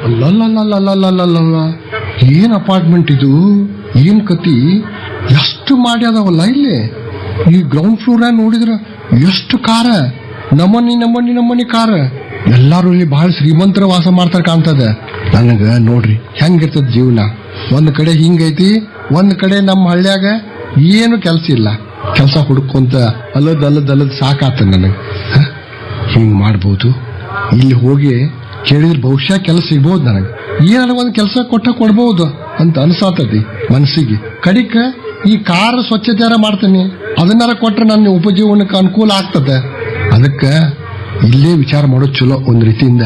ಅಲ್ಲಲ್ಲಲ್ಲಲ್ಲಲ್ಲಲ್ಲಲ್ಲ ಏನ್ ಅಪಾರ್ಟ್ಮೆಂಟ್ ಇದು ಏನ್ ಕತಿ ಎಷ್ಟು ಮಾಡ್ಯಾದವಲ್ಲ ಇಲ್ಲಿ ಈ ಗ್ರೌಂಡ್ ಫ್ಲೋರ್ ನೋಡಿದ್ರ ಎಷ್ಟು ಕಾರ ನಮನಿ ನಮನಿ ನಮನಿ ಕಾರ ಎಲ್ಲಾರು ಇಲ್ಲಿ ಬಹಳ ಶ್ರೀಮಂತರ ವಾಸ ಮಾಡ್ತಾರ ಕಾಣ್ತದ ನನಗ ನೋಡ್ರಿ ಹೆಂಗಿರ್ತದ ಜೀವನ ಒಂದ್ ಕಡೆ ಹಿಂಗೈತಿ ಒಂದ್ ಕಡೆ ನಮ್ಮ ಹಳ್ಳ್ಯಾಗ ಏನು ಕೆಲ್ಸ ಇಲ್ಲ ಕೆಲಸ ಹುಡ್ಕೊಂತ ಅಲ್ಲದ್ ಅಲ್ಲದ್ ಅಲ್ಲದ್ ಸಾಕಾತ ನನಗ ಹ? ಹಿಂಗ್ ಮಾಡ್ಬೋದು ಇಲ್ಲಿ ಹೋಗಿ ಕೇಳಿದ್ರೆ ಬಹುಶಃ ಕೆಲಸ ಸಿಗ್ಬೋದು ನನಗೆ ಏನಾರ ಒಂದ್ ಕೆಲಸ ಕೊಟ್ಟ ಕೊಡ್ಬೋದು ಅಂತ ಅನ್ಸಾತತಿ ಮನಸ್ಸಿಗೆ ಕಡಿಕ ಈ ಕಾರ್ ಸ್ವಚ್ಛತೆಯಾರ ಮಾಡ್ತೀನಿ ಅದನ್ನಾರ ಕೊಟ್ರೆ ನನ್ನ ಉಪಜೀವನಕ್ಕೆ ಅನುಕೂಲ ಆಗ್ತದೆ ಅದಕ್ಕೆ ಇಲ್ಲೇ ವಿಚಾರ ಮಾಡೋದು ಚಲೋ ಒಂದ್ ರೀತಿಯಿಂದ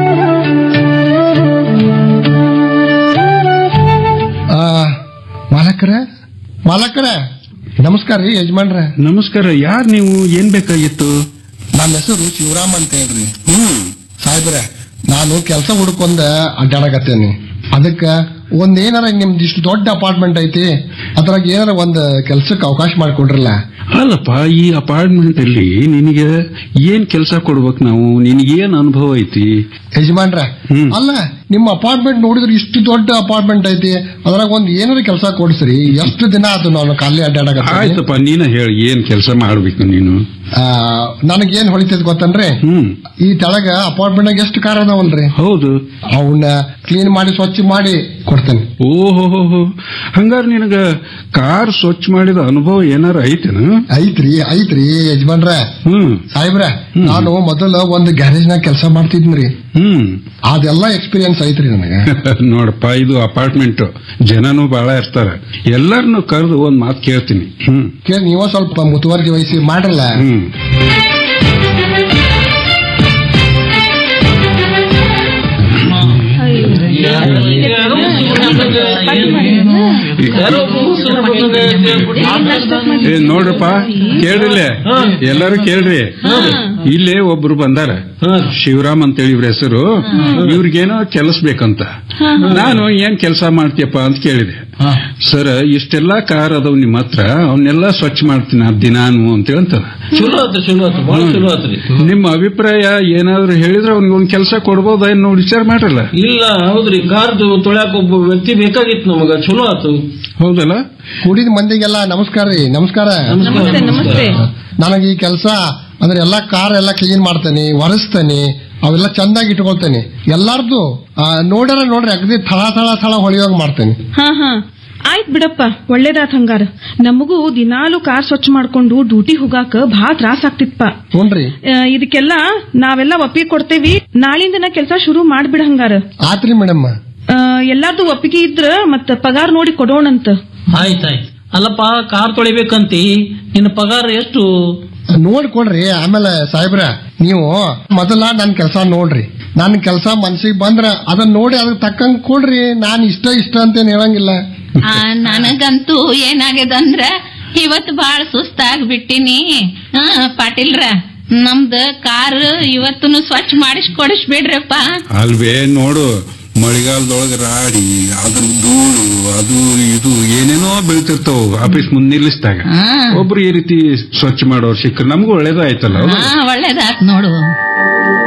ಆ, ಮಾಲಕರ ಮಾಲಕರ ನಮಸ್ಕಾರ ರೀ ಯಜಮಾನ್ರ ನಮಸ್ಕಾರ ಯಾರ್ ನೀವು ಏನ್ ಬೇಕಾಗಿತ್ತು ನನ್ನ ಹೆಸರು ಶಿವರಾಮ್ ಅಂತ ಹೇಳ್ರಿ ಹ್ಮ್ ಸಾಹೇಬ್ರೆ ನಾನು ಕೆಲಸ ಹುಡ್ಕೊಂಡ ಅಡ್ಡಾಡಕತ್ತೇನಿ ಅದಕ್ಕ ಒಂದ್ ಏನಾರ ನಿಮ್ದು ಇಷ್ಟು ದೊಡ್ಡ ಅಪಾರ್ಟ್ಮೆಂಟ್ ಐತಿ ಅದ್ರಾಗ ಏನಾರ ಒಂದ್ ಕೆಲ್ಸಕ್ಕೆ ಅವಕಾಶ ಮಾಡಿಕೊಡ್ರಲ್ಲ ಅಲ್ಲಪ್ಪ ಈ ಅಪಾರ್ಟ್ಮೆಂಟ್ ಅಲ್ಲಿ ನಿನಗೆ ಏನ್ ಕೆಲಸ ಕೊಡ್ಬೇಕು ನಾವು ನಿನಗೇನ್ ಅನುಭವ ಐತಿ ಯಜಮಾನ್ರ ಹ್ಮ್. ಅಲ್ಲ ನಿಮ್ಮ ಅಪಾರ್ಟ್ಮೆಂಟ್ ನೋಡಿದ್ರೆ ಇಷ್ಟು ದೊಡ್ಡ ಅಪಾರ್ಟ್ಮೆಂಟ್ ಐತಿ ಅದ್ರಾಗ ಒಂದ್ ಏನಾರ ಕೆಲಸ ಕೊಡ್ಸ್ರಿ ಎಷ್ಟು ದಿನ ಆಯ್ತು ನಾನು ಖಾಲಿ ಅಡ್ಡಾಡಕತ್ತೀನಿ ಆಯ್ತಪ್ಪ ನೀನ ಹೇಳಿ ಏನ್ ಕೆಲಸ ಮಾಡ್ಬೇಕು ನೀನು ನನಗೇನ್ ಹೊಳಿತೈತಿ ಗೊತ್ತನ್ರಿ ಹ್ಮ್ ಈ ತೆಳಗ ಅಪಾರ್ಟ್ಮೆಂಟ್ ಎಷ್ಟು ಕಾರ್ ಅದಾವಲ್ರಿ ಹೌದು ಅವನ್ನ ಕ್ಲೀನ್ ಮಾಡಿ ಸ್ವಚ್ಛ ಮಾಡಿ ಕೊಡ್ತೇನೆ ಓಹೋ ಹಂಗಾರ ನಿನಗ ಕಾರ್ ಸ್ವಚ್ಛ ಮಾಡಿದ ಅನುಭವ ಏನಾರ ಐತೇನ ಐತ್ರಿ ಐತ್ರಿ ಯಜಮಾನ್ರ ಹ್ಮ್ ಸಾಹೇಬ್ರ ನಾನು ಮೊದಲ ಒಂದು ಗ್ಯಾರೇಜ್ ನಾಗ ಕೆಲಸ ಮಾಡ್ತಿದ್ನ್ರಿ ಹ್ಮ್ ಅದೆಲ್ಲ ಎಕ್ಸ್ಪೀರಿಯನ್ಸ್ ಐತ್ರಿ ನನಗೆ ನೋಡಪ್ಪ ಇದು ಅಪಾರ್ಟ್ಮೆಂಟ್ ಜನನು ಬಹಳ ಇರ್ತಾರ ಎಲ್ಲಾರನು ಕರೆದು ಒಂದ್ ಮಾತು ಕೇಳ್ತೀನಿ ಹ್ಮ್ ಕೇಳಿ ನೀವ ಸ್ವಲ್ಪ ಮುತುವರ್ಜಿ ವಹಿಸಿ ಮಾಡ್ರಲ್ಲ ಹ್ಮ್ ಏ ನೋಡ್ರಪ್ಪ ಕೇಳ್ರಿಲೆ ಎಲ್ಲರೂ ಕೇಳ್ರಿ ಇಲ್ಲೇ ಒಬ್ರು ಬಂದಾರ ಶಿವರಾಮ್ ಅಂತೇಳಿ ಇವ್ರ ಹೆಸರು ಇವ್ರಿಗೇನೋ ಕೆಲಸ ಬೇಕಂತ ನಾನು ಏನ್ ಕೆಲಸ ಮಾಡ್ತೀಯಪ್ಪ ಅಂತ ಕೇಳಿದೆ ಸರ್ ಇಷ್ಟೆಲ್ಲಾ ಕಾರ್ ಅದಾವ್ ನಿಮ್ಮ ಹತ್ರ ಅವನ್ನೆಲ್ಲ ಸ್ವಚ್ಛ ಮಾಡ್ತೀನಿ ಅದ್ ದಿನಾನು ಅಂತ ಹೇಳ್ತಾರ ಚಲೋ ಆತು ಚಲೋ ಆತು ಬಹಳ ಚಲೋ ಆತ್ರಿ ನಿಮ್ಮ ಅಭಿಪ್ರಾಯ ಏನಾದ್ರು ಹೇಳಿದ್ರೆ ಅವ್ನಿಗೆ ಒಂದ್ ಕೆಲಸ ಕೊಡ್ಬೋದ ಏನೋ ವಿಚಾರ ಮಾಡ್ರಲ್ಲ ಇಲ್ಲ ಹೌದ್ರಿ ಕಾರ್ದು ತೊಳ್ಯಾಕ ಒಬ್ಬ ವ್ಯಕ್ತಿ ಬೇಕಾಗಿತ್ತು ನಮಗ ಚಲೋ ಆತು ಹೌದಲ್ಲ ಕುಡಿದ ಮಂದಿಗೆಲ್ಲ ನಮಸ್ಕಾರ ರೀ ನಮಸ್ಕಾರ ನಮಸ್ತೆ ನಮಸ್ತೆ ನನಗೆ ಈ ಕೆಲಸ ಅಂದ್ರೆ ಎಲ್ಲಾ ಕಾರ್ ಎಲ್ಲ ಕ್ಲೀನ್ ಮಾಡ್ತೇನೆ ಒರೆಸ್ತೇನೆ ಅವೆಲ್ಲ ಚಂದಾಗಿ ಇಟ್ಕೊಳ್ತೇನೆ ಎಲ್ಲಾರ್ದು ಆ, ನೋಡ್ಯಾರ ನೋಡ್ರಿ ಅಗದಿ ಥಳ ಥಳ ಥಳ ಹೊಳಿಯೋಗ್ ಮಾಡ್ತೇನೆ ಹಾ ಹಾ ಆಯ್ತ್ ಬಿಡಪ್ಪ ಒಳ್ಳೇದಾತ್ ಹಂಗಾರ ನಮಗೂ ದಿನಾಲು ಕಾರ್ ಸ್ವಚ್ಛ ಮಾಡ್ಕೊಂಡು ಡ್ಯೂಟಿ ಹೋಗಾಕ ಭಾಳ ತ್ರಾಸ ಆಗ್ತಿತ್ಪ ನೋಡ್ರಿ ಆ, ಇದಕ್ಕೆಲ್ಲ ನಾವೆಲ್ಲ ಒಪ್ಪಿಗೆ ಕೊಡ್ತೇವಿ ನಾಳಿಂದನ ಕೆಲಸ ಶುರು ಮಾಡ್ಬಿಡ ಹಂಗಾರ ಆತ್ರಿ ಮೇಡಮ್ ಆ, ಎಲ್ಲಾರ್ದು ಒಪ್ಪಿಗೆ ಇದ್ರ ಮತ್ತ ಪಗಾರ ನೋಡಿ ಕೊಡೋಣಂತ ಆಯ್ತಾಯ್ತು ಅಲ್ಲಪ್ಪ ಕಾರ್ ತೊಳಿಬೇಕಂತಿ ನಿನ್ನ ಪಗಾರ ಎಷ್ಟು ನೋಡ್ಕೊಡ್ರಿ ಆಮೇಲೆ ಸಾಹೇಬ್ರ ನೀವು ಮೊದಲ ನನ್ ಕೆಲಸ ನೋಡ್ರಿ ನನ್ ಕೆಲಸ ಮನ್ಸಿಗೆ ಬಂದ್ರ ಅದನ್ನ ನೋಡಿ ಅದಕ್ಕೆ ತಕ್ಕಂಗ್ ಕೊಡ್ರಿ ನಾನ್ ಇಷ್ಟ ಇಷ್ಟ ಅಂತೇನ್ ಹೇಳಂಗಿಲ್ಲ ಆ, ನನಗಂತೂ ಏನಾಗ್ಯದಂದ್ರ ಇವತ್ ಬಾಳ ಸುಸ್ತಾಗ್ ಬಿಟ್ಟಿನಿ ಆ, ಪಾಟೀಲ್ರ ನಮ್ದ ಕಾರ್ ಇವತ್ತನು ಸ್ವಚ್ಛ ಮಾಡಿಸ್ ಕೊಡಿಸ್ಬಿಡ್ರಪ್ಪ ಅಲ್ವೇ ನೋಡು ಮಳೆಗಾಲದೊಳಗೆ ರಾಡಿ ಅದು ಧೂಳು ಅದು ಇದು ಏನೇನೋ ಬೀಳ್ತಿರ್ತಾವ ಆಫೀಸ್ ಮುಂದೆ ನಿಲ್ಲಿಸಿದಾಗ ಹಾ. ಒಬ್ರು ಈ ರೀತಿ ಸ್ವಚ್ಛ ಮಾಡೋರು ಸಿಕ್ಕರು ನಮಗೂ ಒಳ್ಳೇದಾಯ್ತಲ್ಲ ಹೌದಾ? ಹಾ ಒಳ್ಳೇದಾತ್ ನೋಡು